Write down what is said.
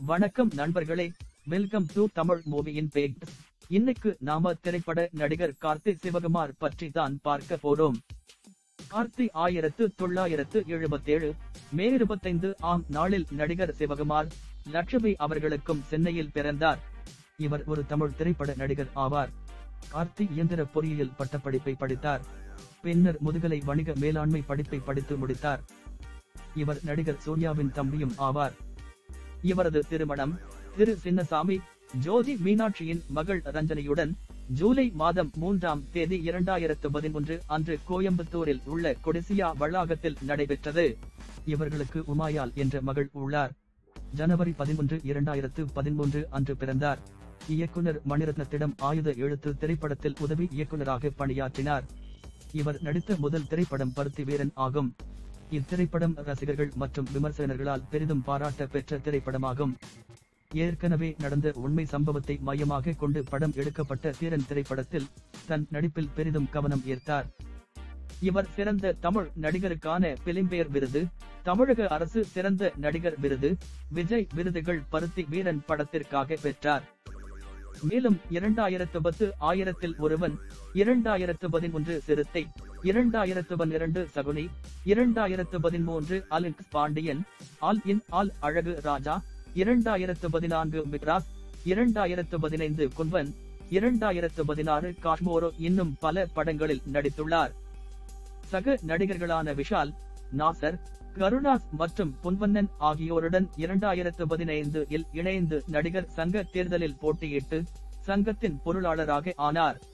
வணக்கம் நண்பர்களே welcome to Tamil மூவியின் பேக் இன்னைக்கு நாம திரைப்பட நடிகர் கார்த்தி சிவகுமார் பற்றி தான் பார்க்க போறோம் கார்த்தி ஆயிரத்து தொள்ளாயிரத்து எழுபத்தேழு மே இருபத்தைந்து ஆம் நாளில் நடிகர் சிவகுமார் லட்சுமி அவர்களுக்கும் சென்னையில் பிறந்தார் இவர் ஒரு தமிழ் திரைப்பட நடிகர் ஆவார் கார்த்தி இயந்திர பொறியியல் பட்டப்படிப்பை படித்தார் பின்னர் முதுகலை வணிக மேலாண்மை படிப்பை படித்து முடித்தார் இவர் நடிகர் சூர்யாவின் தம்பியும் ஆவார் இவரது திருமணம் திரு சின்னசாமி ஜோதி மீனாட்சியின் மகள் ரஞ்சனியுடன் ஜூலை மாதம் மூன்றாம் தேதி இரண்டாயிரத்து பதினொன்று அன்று கோயம்புத்தூரில் உள்ள கொடிசியா வளாகத்தில் நடைபெற்றது இவர்களுக்கு உமாயால் என்ற மகள் உள்ளார் ஜனவரி பதினொன்று இரண்டாயிரத்து பதிமூன்று அன்று பிறந்தார் இயக்குனர் மணிரத்னத்திடம் ஆயுத எழுத்து திரைப்படத்தில் உதவி இயக்குனராக பணியாற்றினார் இவர் நடித்த முதல் திரைப்படம் பருத்தி வீரன் ஆகும் இத்திரைப்படம் ரசிகர்கள் மற்றும் விமர்சகர்களால் பெரிதும் பாராட்ட பெற்ற திரைப்படமாகும் ஏற்கனவே நடந்த உண்மை சம்பவத்தை மையமாக கொண்டு படம் எடுக்கப்பட்ட தீரன் திரைப்படத்தில் தன் நடிப்பில் பெரிதும் கவனம் ஈர்த்தார் இவர் சிறந்த தமிழ் நடிகருக்கான பிலிம்பேர் விருது தமிழக அரசு சிறந்த நடிகர் விருது விஜய் விருதுகள் பருத்தி வீரன் படத்திற்காக பெற்றார் மேலும் இரண்டாயிரத்து பத்து ஆயிரத்தில் ஒருவன் இரண்டாயிரத்து பதினொன்று சிறுத்தை இரண்டாயிரத்து பன்னிரண்டு சகுனி இரண்டாயிரத்து பதிமூன்று Alex Pandian all in all Azhagu Raja இரண்டாயிரத்து பதினான்கு மிக்ராஸ் இரண்டாயிரத்து பதினைந்து குன்வன் இரண்டாயிரத்து பதினாறு காஷ்மோரோ இன்னும் பல படங்களில் நடித்துள்ளார் சக நடிகர்களான விஷால் நாசர் கருணாஸ் மற்றும் பொன்வண்ணன் ஆகியோருடன் இரண்டாயிரத்து பதினைந்து இல் இணைந்து நடிகர் சங்க தேர்தலில் போட்டியிட்டு சங்கத்தின் பொருளாளராக ஆனார்